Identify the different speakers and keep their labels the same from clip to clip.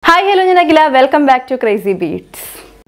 Speaker 1: hi hello ഞാൻ Akhila welcome back to crazy beats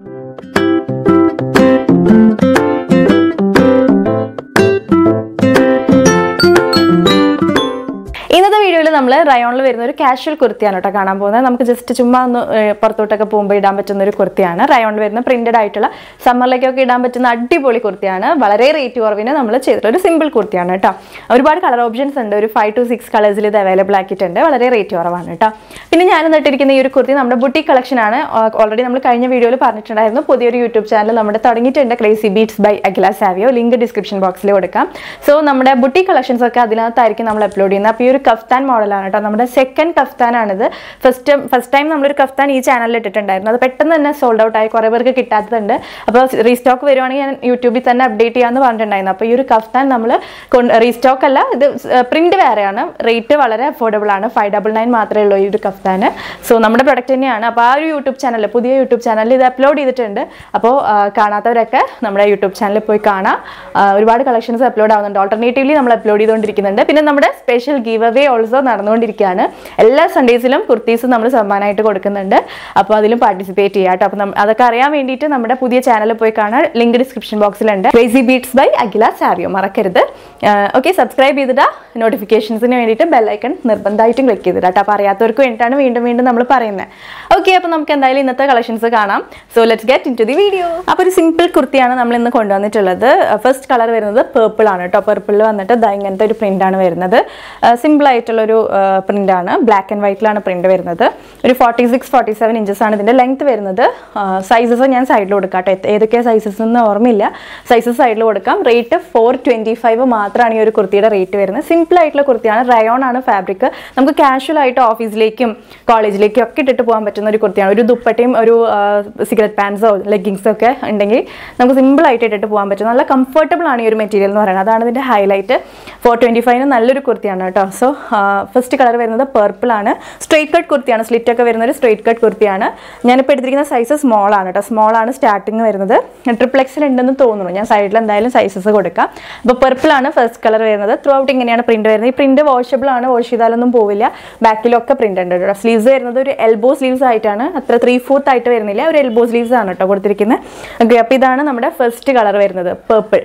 Speaker 1: ഇന്നത്തെ വീഡിയോയിൽ നമ്മൾ റയോണിൽ വരുന്ന ഒരു കാഷ്വൽ കുർത്തിയാണ് കേട്ടോ കാണാൻ പോകുന്നത് നമുക്ക് ജസ്റ്റ് ചുമ്മാ ഒന്ന് ഏഹ്, പുറത്തോട്ടൊക്കെ പോകുമ്പോൾ ഇടാൻ പറ്റുന്ന ഒരു കുർത്തിയാണ് റയോണിൽ വരുന്ന പ്രിന്റഡ് ആയിട്ടുള്ള സമ്മറിലേക്കൊക്കെ ഇടാൻ പറ്റുന്ന അടിപൊളി കുർത്തിയാണ് വളരെ റേറ്റ് കുറവിന് നമ്മൾ ചെയ്തിട്ടുള്ള ഒരു സിമ്പിൾ കുർത്തിയാണ് കേട്ടോ ഒരുപാട് കളർ ഓപ്ഷൻസ് ഉണ്ട് ഒരു ഫൈവ് ടു സിക്സ് കളേഴ്സിൽ ഇത് അവൈലബിൾ ആക്കിയിട്ടുണ്ട് വളരെ റേറ്റ് കുറവാണ് കേട്ടോ പിന്നെ ഞാൻ നട്ടിരിക്കുന്ന ഈ ഒരു കുർത്തി നമ്മുടെ ബുട്ടിക് കളക്ഷൻ ആണ് ഓൾറെഡി നമ്മൾ കഴിഞ്ഞ വീഡിയോയിൽ പറഞ്ഞിട്ടുണ്ടായിരുന്നു പുതിയൊരു യൂട്യൂബ് ചാനൽ നമ്മുടെ തുടങ്ങിയിട്ടുണ്ട് crazy beats by Akhila Savio link description ബോക്സിൽ കൊടുക്കാം സോ നമ്മുടെ ബുട്ടിക് കളക്ഷൻസ് ഒക്കെ അതിനകത്തായിരിക്കും നമ്മൾ അപ്ലോഡ് ചെയ്യുന്നത് അപ്പോൾ ഈ ഒരു കഫ്താൻ മോഡലാണ് കേട്ടോ നമ്മുടെ സെക്കൻഡ് കഫ്താനാണിത് ഫസ്റ്റ് ഫസ്റ്റ് ടൈം നമ്മളൊരു കഫ്താൻ ഈ ചാനലിൽ ഇട്ടിട്ടുണ്ടായിരുന്നു അത് പെട്ടെന്ന് തന്നെ സോൾഡ് ഔട്ട് ആയി കുറേ പേർക്ക് കിട്ടാത്തതുണ്ട് അപ്പോൾ റീസ്റ്റോക്ക് വരുവാണെങ്കിൽ ഞാൻ യൂട്യൂബിൽ തന്നെ അപ്ഡേറ്റ് ചെയ്യാമെന്ന് പറഞ്ഞിട്ടുണ്ടായിരുന്നു അപ്പോൾ ഈ ഒരു കഫ്താൻ നമ്മൾ റീസ്റ്റോക്ക് അല്ല ഇത് പ്രിന്റ് വേറെയാണ് റേറ്റ് വളരെ അഫോർഡബിൾ ആണ് ഫൈവ് ഡബിൾ നയൻ മാത്രമേ ഉള്ളൂ ഈ ഒരു കഫ്താന് സോ നമ്മുടെ പ്രൊഡക്റ്റ് തന്നെയാണ് അപ്പോൾ ആ ഒരു യൂട്യൂബ് ചാനൽ പുതിയ യൂട്യൂബ് ചാനലിൽ ഇത് അപ്ലോഡ് ചെയ്തിട്ടുണ്ട് അപ്പോൾ ആ, കാണാത്തവരൊക്കെ നമ്മുടെ യൂട്യൂബ് ചാനലിൽ പോയി കാണാം ആ, ഒരുപാട് കളക്ഷൻസ് അപ്ലോഡ് ആവുന്നുണ്ട് ഓൾട്ടർനേറ്റീവ്ലി നമ്മൾ അപ്ലോഡ് ചെയ്തുകൊണ്ടിരിക്കുന്നുണ്ട് പിന്നെ നമ്മുടെ സ്പെഷ്യൽ ഗീവ് അവേ ഓൾസോ നടന്നുകൊണ്ടിരിക്കുകയാണ് എല്ലാ സൺഡേസിലും കുർത്തീസ് നമ്മൾ സമ്മാനമായിട്ട് കൊടുക്കുന്നുണ്ട് അപ്പോൾ അതിലും പാർട്ടിസിപ്പേറ്റ് ചെയ്യാം കേട്ടോ അപ്പോൾ നമ്മ- അതൊക്കെ അറിയാൻ വേണ്ടിയിട്ട് നമ്മുടെ പുതിയ ചാനലിൽ പോയി കാണാൻ ലിങ്ക് ഡിസ്ക്രിപ്ഷൻ ബോക്സിലുണ്ട് crazy beats by Akhila Savio മറക്കരുത് ഓക്കെ സബ്സ്ക്രൈബ് ചെയ്തിട്ടാ നോട്ടിഫിക്കേഷൻസിന് വേണ്ടിയിട്ട് ബെല്ലൈക്കൺ നിർബന്ധമായിട്ടും ക്ലിക്ക് ചെയ്തിട്ടാ കേട്ടോ അപ്പോൾ അറിയാത്തവർക്ക് വേണ്ടിയിട്ടാണ് വീണ്ടും വീണ്ടും നമ്മൾ പറയുന്നത് ഓക്കെ അപ്പോൾ നമുക്ക് എന്തായാലും ഇന്നത്തെ കളക്ഷൻസ് കാണാം so let's get into the video അപ്പോൾ ഒരു സിമ്പിൾ കുർത്തിയാണ് നമ്മൾ ഇന്ന് കൊണ്ടുവന്നിട്ടുള്ളത് ഫസ്റ്റ് കളർ വരുന്നത് പേർപ്പിൾ ആണ് കേട്ടോ പേർപ്പിളിൽ വന്നിട്ട് ദാ ഇങ്ങനത്തെ ഒരു പ്രിന്റ് ആണ് വരുന്നത് സിമ്പിൾ ആയിട്ടുള്ള ഒരു പ്രിന്റ് ആണ് ബ്ലാക്ക് ആൻഡ് വൈറ്റിലാണ് പ്രിന്റ് വരുന്നത് ഒരു forty six forty seven inches ആണ് ഇതിന്റെ ലെങ്ത് വരുന്നത് സൈസസ് ഞാൻ സൈഡിൽ കൊടുക്കാം കേട്ടോ ഏതൊക്കെ സൈസസ് എന്ന് ഓർമ്മയില്ല സൈസസ് സൈഡിൽ കൊടുക്കാം റേറ്റ് ഫോർ ട്വന്റി ഫൈവ് മാത്രമാണ് ഈ ഒരു കുർത്തിയുടെ റേറ്റ് വരുന്നത് സിമ്പിൾ ആയിട്ടുള്ള കുർത്തിയാണ് റയോൺ ആണ് ഫാബ്രിക് നമുക്ക് കാഷ്വൽ ആയിട്ട് ഓഫീസിലേക്കും കോളേജിലേക്കും ഒക്കെ ഇട്ടിട്ട് പോകാൻ പറ്റുന്ന ഒരു കുർത്തിയാണ് ഒരു ദുപ്പട്ടയും ഒരു സിഗരറ്റ് പാൻസോ ലെഗിങ്സോ ഒക്കെ ഉണ്ടെങ്കിൽ നമുക്ക് സിമ്പിൾ ആയിട്ട് ഇട്ടിട്ട് പോകാൻ പറ്റും നല്ല കംഫർട്ടബിൾ ആണ് ഈ ഒരു മെറ്റീരിയൽ എന്ന് പറയുന്നത് അതാണ് ഇതിന്റെ ഹൈലൈറ്റ് ഫോർ ട്വന്റി ഫൈവിന് നല്ലൊരു കുർത്തിയാണ് കേട്ടോ സോ ഫസ്റ്റ് കളർ വരുന്നത് പർപ്പിൾ ആണ് സ്ട്രെയിറ്റ് കട്ട് കുർത്തിയാണ് സ്ലിറ്റ് ഒക്കെ വരുന്ന ഒരു സ്ട്രെയിറ്റ് കട്ട് കുർത്തിയാണ് ഞാനിപ്പോൾ എടുത്തിരിക്കുന്ന സൈസ് സ്മോൾ ആണ് കേട്ടോ സ്മോൾ ആണ് സ്റ്റാർട്ടിങ് വരുന്നത് ട്രിപ്പിൾ എക്സൽ ഉണ്ടെന്ന് തോന്നുന്നു ഞാൻ സൈഡിൽ എന്തായാലും സൈസസ് കൊടുക്കാം അപ്പോൾ പർപ്പിൾ ആണ് ഫസ്റ്റ് കളർ വരുന്നത് ത്രൂ ഔട്ട് ഇങ്ങനെയാണ് പ്രിന്റ് വരുന്നത് ഈ പ്രിന്റ് വാഷബിൾ ആണ് വാഷ് ചെയ്താലൊന്നും പോവില്ല ബാക്കിലൊക്കെ പ്രിന്റ് ഉണ്ട് കേട്ടോ സ്ലീവ്സ് വരുന്നത് ഒരു എൽബോ സ്ലീവ്സ് ആയിട്ടാണ് അത്ര ത്രീ ഫോർത്ത് ആയിട്ട് വരുന്നില്ല ഒരു എൽബോ സ്ലീവ്സ് ആണ് കേട്ടോ കൊടുത്തിരിക്കുന്നത് ഓക്കെ അപ്പോൾ ഇതാണ് നമ്മുടെ ഫസ്റ്റ് കളർ വരുന്നത് പേർപ്പിൾ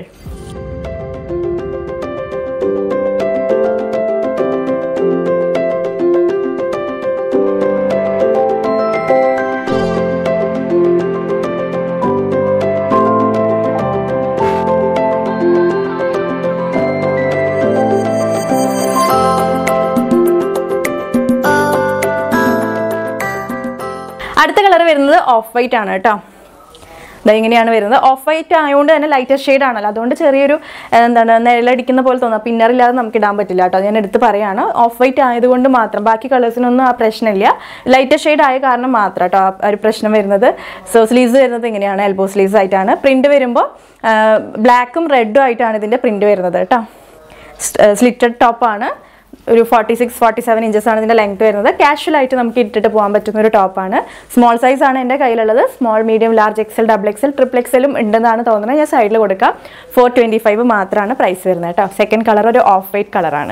Speaker 1: അടുത്ത കളർ വരുന്നത് ഓഫ് വൈറ്റ് ആണ് കേട്ടോ ദാ ഇങ്ങനെയാണ് വരുന്നത് ഓഫ് വൈറ്റ് ആയതുകൊണ്ട് തന്നെ ലൈറ്റർ ഷെയ്ഡ് ആണല്ലോ അതുകൊണ്ട് ചെറിയൊരു ഏഹ്, എന്താണ് നിഴലടിക്കുന്ന പോലെ തോന്നുക പിന്നറില്ലാതെ നമുക്ക് ഇടാൻ പറ്റില്ല കേട്ടോ ഞാൻ എടുത്ത് പറയാണ് ഓഫ് വൈറ്റ് ആയതുകൊണ്ട് മാത്രം ബാക്കി കളേഴ്സിനൊന്നും ആ പ്രശ്നമില്ല ലൈറ്റർ ഷെയ്ഡ് ആയ കാരണം മാത്രം കേട്ടോ ആ ഒരു പ്രശ്നം വരുന്നത് സോ സ്ലീവ്സ് വരുന്നത് ഇങ്ങനെയാണ് എൽബോ സ്ലീവ്സ് ആയിട്ടാണ് പ്രിന്റ് വരുമ്പോൾ ബ്ലാക്കും റെഡും ആയിട്ടാണ് ഇതിന്റെ പ്രിന്റ് വരുന്നത് കേട്ടോ സ്ലിറ്റഡ് ടോപ്പാണ് ഒരു forty six forty seven inches ആണ് ഇതിന്റെ ലെങ്ത് വരുന്നത് കാഷ്വൽ ആയിട്ട് നമുക്ക് ഇട്ടിട്ട് പോകാൻ പറ്റുന്ന ഒരു ടോപ്പാണ് സ്മോൾ സൈസ് ആണ് എൻ്റെ കയ്യിലുള്ളത് small medium large XL double XL triple എക്സലും ഉണ്ടെന്നാണ് തോന്നുന്നത് ഞാൻ സൈഡിൽ കൊടുക്കാം ഫോർ ട്വന്റി ഫൈവ് മാത്രമാണ് പ്രൈസ് വരുന്നത് കേട്ടോ സെക്കൻഡ് കളർ ഒരു ഓഫ് വൈറ്റ് കളറാണ്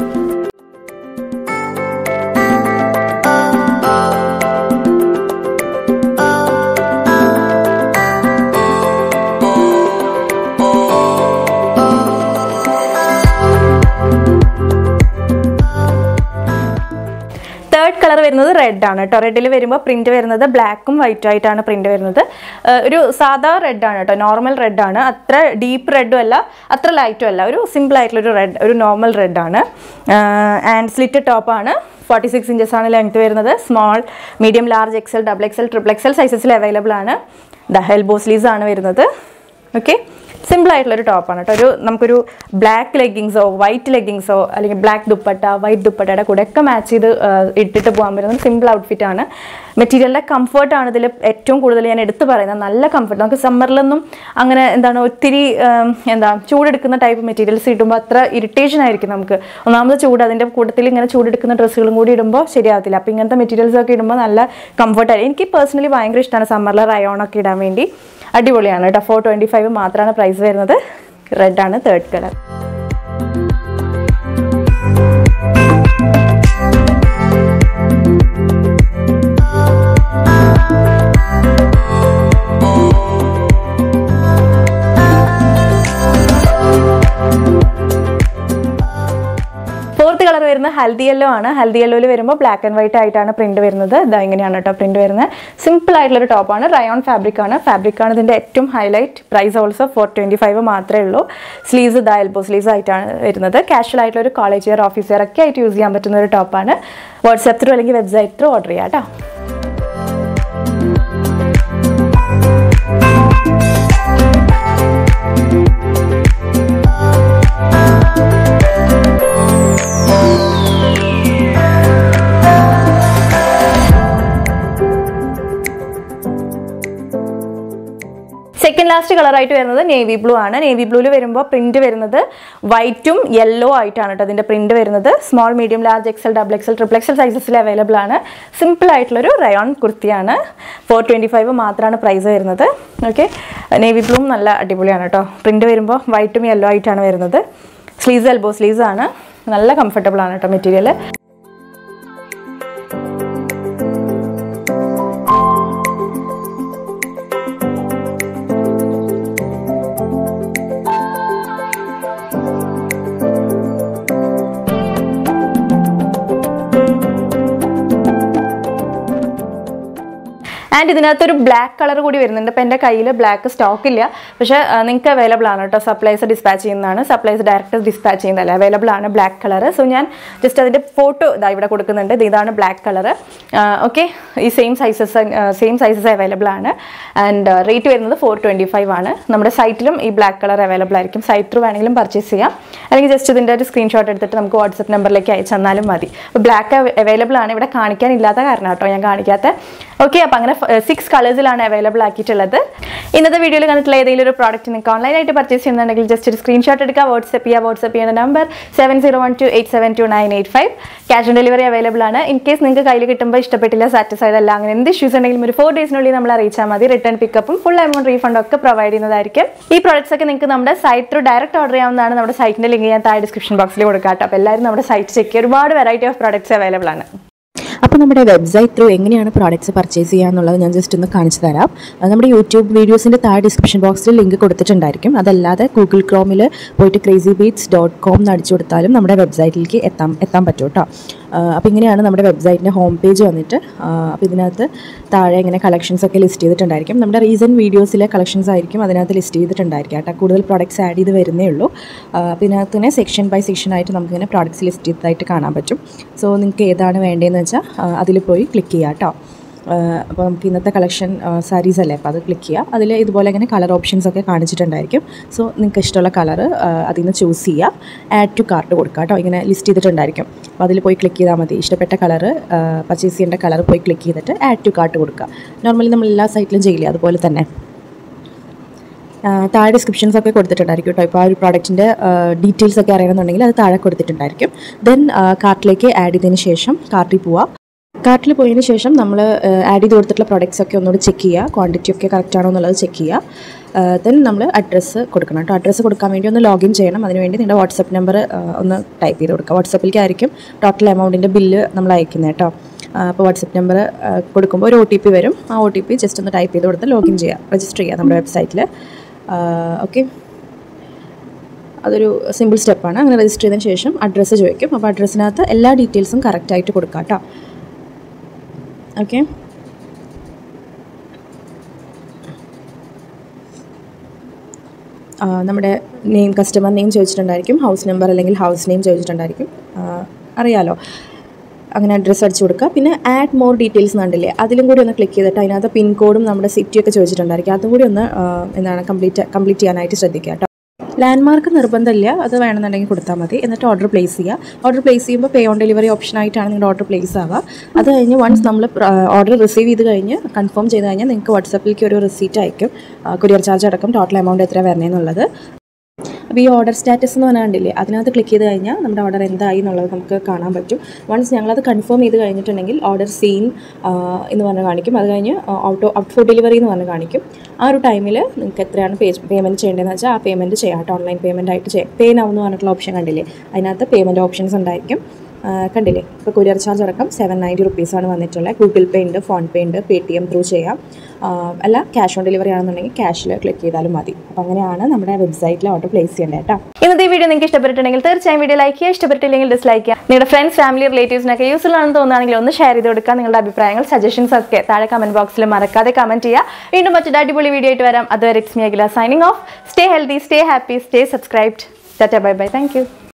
Speaker 1: തേർഡ് കളർ വരുന്നത് റെഡ് ആണ് കേട്ടോ റെഡിൽ വരുമ്പോൾ പ്രിന്റ് വരുന്നത് ബ്ലാക്കും വൈറ്റും ആയിട്ടാണ് പ്രിന്റ് വരുന്നത് ഏഹ് ഒരു സാധാ റെഡ് ആണ് കേട്ടോ നോർമൽ റെഡ് ആണ് അത്ര ഡീപ്പ് റെഡും അല്ല അത്ര ലൈറ്റും അല്ല ഒരു സിമ്പിൾ ആയിട്ടുള്ള ഒരു റെഡ് ഒരു നോർമൽ റെഡ് ആണ് ആൻഡ് സ്ലിറ്റ് ടോപ്പ് ആണ് ഫോർട്ടി സിക്സ് ഇഞ്ചസ് ആണ് ലെങ്ത് വരുന്നത് small medium large XL double XL triple XL സൈസസിൽ അവൈലബിൾ ആണ് ദ ഹെൽബോ സ്ലീവ്സ് ആണ് വരുന്നത് ഓക്കെ സിമ്പിൾ ആയിട്ടുള്ള ഒരു ടോപ്പാണ് കേട്ടോ ഒരു നമുക്കൊരു ബ്ലാക്ക് ലെഗിങ്സോ വൈറ്റ് ലെഗിങ്സോ അല്ലെങ്കിൽ ബ്ലാക്ക് ദുപ്പട്ട വൈറ്റ് ദുപ്പട്ടയുടെ കൂടെ ഒക്കെ മാച്ച് ചെയ്ത് ആ, ഇട്ടിട്ട് പോകാൻ പറ്റുന്ന സിമ്പിൾ ഔട്ട്ഫിറ്റ് ആണ് മെറ്റീരിയലിൻ്റെ കംഫർട്ടാണ് ഇതിൽ ഏറ്റവും കൂടുതൽ ഞാൻ എടുത്തു പറയുന്നത് നല്ല കംഫർട്ട് നമുക്ക് സമ്മറിലൊന്നും അങ്ങനെ എന്താണ് ഒത്തിരി ആം, എന്താ ചൂടെടുക്കുന്ന ടൈപ്പ് മെറ്റീരിയൽസ് ഇടുമ്പോൾ അത്ര ഇറിറ്റേഷൻ ആയിരിക്കും നമുക്ക് ഒന്നാമത് ചൂട് അതിൻ്റെ കൂട്ടത്തിൽ ഇങ്ങനെ ചൂടെടുക്കുന്ന ഡ്രസ്സുകളും കൂടി ഇടുമ്പോൾ ശരിയാകത്തില്ല അപ്പോൾ ഇങ്ങനത്തെ മെറ്റീരിയൽസ് ഒക്കെ ഇടുമ്പോൾ നല്ല കംഫർട്ടായിരിക്കും എനിക്ക് പേഴ്സണലി ഭയങ്കര ഇഷ്ടമാണ് സമ്മറിൽ റയോൺ ഒക്കെ ഇടാൻ വേണ്ടി അടിപൊളിയാണ് കേട്ടോ ഫോർ ട്വൻറ്റി ഫൈവ് മാത്രമാണ് പ്രൈസ് വരുന്നത് റെഡ് ആണ് തേർഡ് കളർ ഹൽദി യെല്ലോ ആണ് ഹൽദി യെല്ലോയിൽ വരുമ്പോൾ ബ്ലാക്ക് ആൻഡ് വൈറ്റ് ആയിട്ടാണ് പ്രിന്റ് വരുന്നത് ഇതാ ഇങ്ങനെയാണ് കേട്ടോ പ്രിന്റ് വരുന്നത് സിമ്പിൾ ആയിട്ടുള്ള ഒരു ടോപ്പാണ് റയോൺ ഫാബ്രിക് ആണ് ഫാബ്രിക് ആണ് ഇതിന്റെ ഏറ്റവും highlight price also four twenty five മാത്രമേ ഉള്ളൂ സ്ലീവ്സ് ഇതാ എൽബോ സ്ലീവ്സ് ആയിട്ടാണ് വരുന്നത് കാഷ്വൽ ആയിട്ടുള്ള ഒരു കോളേജ് ഇയർ ഓഫീസ് ഇയർ ഒക്കെ ആയിട്ട് യൂസ് ചെയ്യാൻ പറ്റുന്ന ഒരു ടോപ്പാണ് വാട്സാപ്പ് ത്രൂ അല്ലെങ്കിൽ വെബ്സൈറ്റ് ത്രൂ ഓർഡർ ചെയ്യാം കേട്ടോ സെക്കൻഡ് ലാസ്റ്റ് കളറായിട്ട് വരുന്നത് നേവി ബ്ലൂ ആണ് നേവി ബ്ലൂവിൽ വരുമ്പോൾ പ്രിന്റ് വരുന്നത് വൈറ്റും യെല്ലോ ആയിട്ടാണ് കേട്ടോ അതിന്റെ പ്രിന്റ് വരുന്നത് small medium large XL double XL triple XL സൈസസിൽ അവൈലബിൾ ആണ് സിമ്പിൾ ആയിട്ടുള്ളൊരു റയോൺ കുർത്തിയാണ് ഫോർ ട്വൻറ്റി ഫൈവ് മാത്രമാണ് പ്രൈസ് വരുന്നത് ഓക്കെ നേവി ബ്ലൂവും നല്ല അടിപൊളിയാണ് കേട്ടോ പ്രിന്റ് വരുമ്പോൾ വൈറ്റും യെല്ലോ ആയിട്ടാണ് വരുന്നത് സ്ലീവ്സ് എൽബോ സ്ലീവ്സ് ആണ് നല്ല കംഫർട്ടബിൾ ആണ് കേട്ടോ മെറ്റീരിയൽ ആൻഡ് ഇതിനകത്തൊരു ബ്ലാക്ക് കളർ കൂടി വരുന്നുണ്ട് അപ്പോൾ എൻ്റെ കയ്യിൽ ബ്ലാക്ക് സ്റ്റോക്ക് ഇല്ല പക്ഷേ നിങ്ങൾക്ക് അവൈലബിൾ ആണ് കേട്ടോ സപ്ലൈസ് ഡിസ്പാച്ച് ചെയ്യുന്നതാണ് സപ്ലൈസ് ഡയറക്റ്റ് ഡിസ്പാച്ച് ചെയ്യുന്നതല്ല അവൈലബിൾ ആണ് ബ്ലാക്ക് കളർ സോ ഞാൻ ജസ്റ്റ് അതിൻ്റെ ഫോട്ടോ ഇതാ ഇവിടെ കൊടുക്കുന്നുണ്ട് ഇത് ഇതാണ് ബ്ലാക്ക് കളർ ഓക്കെ ഈ same sizes same sizes available ആണ് ആൻഡ് റേറ്റ് വരുന്നത് ഫോർ ട്വൻറ്റി ഫൈവ് ആണ് നമ്മുടെ സൈറ്റിലും ഈ ബ്ലാക്ക് കളർ അവൈലബിൾ ആയിരിക്കും സൈറ്റ് ത്രൂ വേണമെങ്കിലും പർച്ചേസ് ചെയ്യാം അല്ലെങ്കിൽ ജസ്റ്റ് ഇതിൻ്റെ ഒരു സ്ക്രീൻഷോട്ട് എടുത്തിട്ട് നമുക്ക് വാട്സപ്പ് നമ്പറിലേക്ക് അയച്ചു തന്നാലും മതി അപ്പോൾ ബ്ലാക്ക് അവൈലബിൾ ആണ് ഇവിടെ കാണിക്കാനില്ലാത്ത കാരണം കേട്ടോ ഞാൻ കാണിക്കാത്ത ഓക്കെ അപ്പോൾ അങ്ങനെ സിക്സ് കളേഴ്സിലാണ് അവൈലബിൾ ആക്കിയിട്ടുള്ളത് ഇന്നത്തെ വീഡിയോയിൽ കണ്ടിട്ടുള്ള ഏതെങ്കിലും ഒരു പ്രോഡക്റ്റ് നിങ്ങൾക്ക് ഓൺലൈനായിട്ട് പർച്ചേസ് ചെയ്യുന്നുണ്ടെങ്കിൽ ജസ്റ്റ് ഒരു സ്ക്രീൻഷോട്ട് എടുക്കുക വാട്സപ്പ് ചെയ്യുക വാട്സപ്പ് ചെയ്യുന്ന number seven zero one two eight seven two nine eight five cash on delivery available ആണ് ഇൻ കേസ് നിങ്ങൾക്ക് കയ്യിൽ കിട്ടുമ്പോൾ ഇഷ്ടപ്പെട്ടില്ല സാറ്റിസ്ഫൈഡ് അല്ല അങ്ങനെ എന്ത് ഇഷ്യൂസ് ഉണ്ടെങ്കിലും ഒരു ഫോർ ഡേയ്സിനുള്ളിൽ നമ്മൾ അറിയിച്ചാൽ മതി റിട്ടേൺ പിക്കപ്പും ഫുൾ എമൗണ്ട് റീഫണ്ട് ഒക്കെ പ്രൊവൈഡ് ചെയ്യുന്നതായിരിക്കും ഈ പ്രോഡക്ട്സ് ഒക്കെ നിങ്ങൾക്ക് നമ്മുടെ സൈറ്റ് ത്രൂ ഡയറക്റ്റ് ഓർഡർ ചെയ്യാവുന്നതാണ് നമ്മുടെ സൈറ്റിന്റെ ലിങ്ക് ഞാൻ താഴെ ഡിസ്ക്രിപ്ഷൻ ബോക്സിൽ കൊടുക്കാം കേട്ടോ അപ്പോൾ എല്ലാവരും നമ്മുടെ സൈറ്റ് ചെക്ക് ചെയ്യുക ഒരുപാട് വെറൈറ്റി ഓഫ് പ്രോഡക്ട്സ് അവൈലബിൾ ആണ്
Speaker 2: അപ്പോൾ നമ്മുടെ വെബ്സൈറ്റ് ത്രൂ എങ്ങനെയാണ് പ്രോഡക്റ്റ്സ് പർച്ചേസ് ചെയ്യുക എന്നുള്ളത് ഞാൻ ജസ്റ്റ് ഒന്ന് കാണിച്ചു തരാം അത് നമ്മുടെ യൂട്യൂബ് വീഡിയോസിൻ്റെ താഴെ ഡിസ്ക്രിപ്ഷൻ ബോക്സിൽ ലിങ്ക് കൊടുത്തിട്ടുണ്ടായിരിക്കും അതല്ലാതെ ഗൂഗിൾ ക്രോമിൽ പോയിട്ട് ക്രേസി ബീറ്റ്സ് ഡോട്ട് കോം എന്ന് അടിച്ചു കൊടുത്താലും നമ്മുടെ വെബ്സൈറ്റിലേക്ക് എത്താൻ എത്താൻ പറ്റും കേട്ടോ അപ്പോൾ ഇങ്ങനെയാണ് നമ്മുടെ വെബ്സൈറ്റിൻ്റെ ഹോം പേജ് വന്നിട്ട് അപ്പോൾ ഇതിനകത്ത് താഴെ ഇങ്ങനെ കളക്ഷൻസ് ഒക്കെ ലിസ്റ്റ് ചെയ്തിട്ടുണ്ടായിരിക്കും നമ്മുടെ റീസെൻറ്റ് വീഡിയോസിലെ കളക്ഷൻസ് ആയിരിക്കും അതിനകത്ത് ലിസ്റ്റ് ചെയ്തിട്ടുണ്ടായിരിക്കും കേട്ടോ കൂടുതൽ പ്രോഡക്റ്റ്സ് ആഡ് ചെയ്ത് വരുന്നേ ഉള്ളൂ അപ്പോൾ ഇതിനകത്ത് തന്നെ സെക്ഷൻ ബൈ സെക്ഷൻ ആയിട്ട് നമുക്കിങ്ങനെ പ്രോഡക്റ്റ്സ് ലിസ്റ്റ് ചെയ്തതായിട്ട് കാണാൻ പറ്റും സോ നിങ്ങൾക്ക് ഏതാണ് വേണ്ടതെന്ന് വെച്ചാൽ അതിൽ പോയി ക്ലിക്ക് ചെയ്യുക കേട്ടോ അപ്പോൾ നമുക്ക് ഇന്നത്തെ കളക്ഷൻ സാരീസ് അല്ലേ അപ്പോൾ അത് ക്ലിക്ക് ചെയ്യുക അതിൽ ഇതുപോലെ ഇങ്ങനെ കളർ ഓപ്ഷൻസ് ഒക്കെ കാണിച്ചിട്ടുണ്ടായിരിക്കും സോ നിങ്ങൾക്ക് ഇഷ്ടമുള്ള കളർ അതിൽ നിന്ന് ചൂസ് ചെയ്യുക ആഡ് ടു കാർട്ട് കൊടുക്കുക കേട്ടോ ഇങ്ങനെ ലിസ്റ്റ് ചെയ്തിട്ടുണ്ടായിരിക്കും അപ്പോൾ അതിൽ പോയി ക്ലിക്ക് ചെയ്താൽ മതി ഇഷ്ടപ്പെട്ട കളർ പർച്ചേസ് ചെയ്യേണ്ട കളർ പോയി ക്ലിക്ക് ചെയ്തിട്ട് ആഡ് ടു കാർട്ട് കൊടുക്കുക നോർമലി നമ്മൾ എല്ലാ സൈറ്റിലും ചെയ്യില്ലേ അതുപോലെ തന്നെ താഴെ ഡിസ്ക്രിപ്ഷൻസ് ഒക്കെ കൊടുത്തിട്ടുണ്ടായിരിക്കും കേട്ടോ ഇപ്പോൾ ആ ഒരു പ്രോഡക്റ്റിൻ്റെ ഡീറ്റെയിൽസ് ഒക്കെ അറിയണമെന്നുണ്ടെങ്കിൽ അത് താഴെ കൊടുത്തിട്ടുണ്ടായിരിക്കും ദെൻ കാർട്ടിലേക്ക് ആഡ് ചെയ്തതിന് ശേഷം കാർട്ടിൽ പോവുക കാർട്ടിൽ പോയതിന് ശേഷം നമ്മൾ ആഡ് ചെയ്ത് കൊടുത്തിട്ടുള്ള പ്രോഡക്റ്റ്സ് ഒക്കെ ഒന്നുകൂടി ചെക്ക് ചെയ്യുക ക്വാണ്ടിറ്റി ഒക്കെ കറക്റ്റ് ആണോ എന്നുള്ളത് ചെക്ക് ചെയ്യുക ദെൻ നമ്മൾ അഡ്രസ്സ് കൊടുക്കണം കേട്ടോ അഡ്രസ്സ് കൊടുക്കാൻ വേണ്ടി ഒന്ന് ലോഗിൻ ചെയ്യണം അതിനുവേണ്ടി നിങ്ങളുടെ വാട്സപ്പ് നമ്പർ ഒന്ന് ടൈപ്പ് ചെയ്ത് കൊടുക്കുക വാട്സപ്പിലേക്കായിരിക്കും ടോട്ടൽ എമൗണ്ടിൻ്റെ ബില്ല് നമ്മൾ അയക്കുന്നത് കേട്ടോ അപ്പോൾ വാട്സപ്പ് നമ്പർ കൊടുക്കുമ്പോൾ ഒരു ഒ ടി പി വരും ആ ഒ ടി പി ജസ്റ്റ് ഒന്ന് ടൈപ്പ് ചെയ്ത് കൊടുത്ത് ലോഗിൻ ചെയ്യുക രജിസ്റ്റർ ചെയ്യുക നമ്മുടെ വെബ്സൈറ്റിൽ ഓക്കെ അതൊരു സിമ്പിൾ സ്റ്റെപ്പാണ് അങ്ങനെ രജിസ്റ്റർ ചെയ്തതിന് ശേഷം അഡ്രസ്സ് ചോദിക്കും അപ്പോൾ അഡ്രസ്സിനകത്ത് എല്ലാ ഡീറ്റെയിൽസും കറക്റ്റായിട്ട് കൊടുക്കാം കേട്ടോ ഓക്കെ നമ്മുടെ നെയിം കസ്റ്റമർ നെയിം ചോദിച്ചിട്ടുണ്ടായിരിക്കും ഹൗസ് നമ്പർ അല്ലെങ്കിൽ ഹൗസ് നെയിം ചോദിച്ചിട്ടുണ്ടായിരിക്കും അറിയാലോ അങ്ങനെ അഡ്രസ്സ് അടിച്ചു കൊടുക്കുക പിന്നെ ആഡ് മോർ ഡീറ്റെയിൽസ് കണ്ടില്ലേ അതിലും കൂടി ഒന്ന് ക്ലിക്ക് ചെയ്തിട്ട് അതിനകത്ത് പിൻകോഡും നമ്മുടെ സിറ്റിയൊക്കെ ചോദിച്ചിട്ടുണ്ടായിരിക്കും അതും കൂടി ഒന്ന് എന്താണ് കംപ്ലീറ്റ് കംപ്ലീറ്റ് ചെയ്യാനായിട്ട് ശ്രദ്ധിക്കുക കേട്ടോ ലാൻഡ്മാർക്ക് നിർബന്ധമില്ല അത് വേണമെന്നുണ്ടെങ്കിൽ കൊടുത്താൽ മതി എന്നിട്ട് ഓർഡർ പ്ലേസ് ചെയ്യുക ഓർഡർ പ്ലേസ് ചെയ്യുമ്പോൾ പേ ഓൺ ഡെലിവറി ഓപ്ഷൻ ആയിട്ടാണ് നിങ്ങളുടെ ഓർഡർ പ്ലേസ് ആവുക അത് കഴിഞ്ഞ് വൺസ് നമ്മൾ ഓർഡർ റിസീവ് ചെയ്ത് കഴിഞ്ഞ് കൺഫേം ചെയ്ത് കഴിഞ്ഞാൽ നിങ്ങൾക്ക് വാട്സപ്പിലേക്ക് ഒരു റിസീറ്റ് അയക്കും കൊറിയർ ചാർജ് അടക്കം ടോട്ടൽ എമൗണ്ട് എത്ര വരണേന്നുള്ളത് അപ്പോൾ ഈ ഓർഡർ സ്റ്റാറ്റസ് എന്ന് പറഞ്ഞാൽ കണ്ടില്ലേ അതിനകത്ത് ക്ലിക്ക് ചെയ്ത് കഴിഞ്ഞാൽ നമ്മുടെ ഓർഡർ എന്തായി എന്നുള്ളത് നമുക്ക് കാണാൻ പറ്റും വൺസ് ഞങ്ങളത് കൺഫേം ചെയ്ത് കഴിഞ്ഞിട്ടുണ്ടെങ്കിൽ ഓർഡർ സെയിം എന്ന് പറഞ്ഞ് കാണിക്കും അത് കഴിഞ്ഞ് ഔട്ട് ഔട്ട് ഫോർ ഡെലിവറി എന്ന് പറഞ്ഞ് കാണിക്കും ആ ഒരു ടൈമിൽ നിങ്ങൾക്ക് എത്രയാണ് പേ പേയ്മെൻറ്റ് ചെയ്യേണ്ടതെന്ന് വെച്ചാൽ ആ പേയ്മെൻറ്റ് ചെയ്യാം കേട്ടോ ഓൺലൈൻ പേയ്മെൻറ്റ് ആയിട്ട് ചെയ്യാം പേ നൗ എന്ന് പറഞ്ഞിട്ടുള്ള ഓപ്ഷൻ കണ്ടില്ലേ അതിനകത്ത് പേയ്മെൻറ്റ് ഓപ്ഷൻസ് ഉണ്ടായിരിക്കും കണ്ടില്ലേ ഇപ്പോൾ കൊറിയർ ചാർജ് അടക്കം സെവൻ നയൻറ്റി റുപ്പീസാണ് വന്നിട്ടുള്ളത് ഗൂഗിൾ പേ ഉണ്ട് ഫോൺ പേ ഉണ്ട് പേ ടി എം ത്രൂ ചെയ്യാം അല്ല ക്യാഷ് ഓൺ ഡെലിവറി ആണെന്നുണ്ടെങ്കിൽ ക്യാഷിൽ ക്ലിക്ക് ചെയ്താലും മതി അപ്പോൾ അങ്ങനെയാണ് നമ്മുടെ വെബ്സൈറ്റിൽ ഓർഡർ പ്ലേസ് ചെയ്യേണ്ടത് കേട്ടോ
Speaker 1: ഇന്നത്തെ ഈ വീഡിയോ വീഡിയോ നിങ്ങൾക്ക് ഇഷ്ടപ്പെട്ടിട്ടുണ്ടെങ്കിൽ തീർച്ചയായും വീഡിയോ ലൈക്ക് ചെയ്യുക ഇഷ്ടപ്പെട്ടില്ലെങ്കിൽ ഡിസ്ലൈക്ക് ചെയ്യുക നിങ്ങളുടെ ഫ്രണ്ട്സ് ഫാമിലി റിലേറ്റീവ്സിനൊക്കെ യൂസ്ഫുൾ ആണെന്ന് തോന്നുകയാണെങ്കിൽ ഒന്ന് ഷെയർ ചെയ്ത് കൊടുക്കുക നിങ്ങളുടെ അഭിപ്രായങ്ങൾ സജഷൻസ് ഒക്കെ താഴെ കമന്റ് ബോക്സിൽ മറക്കാതെ കമന്റ് ചെയ്യുക വീണ്ടും മറ്റൊരു അടിപൊളി വീഡിയോ ആയിട്ട് വരാം അതുവരെ it's me Akhila signing off stay healthy stay happy stay subscribed ടാറ്റ ബൈ ബൈ താങ്ക് യു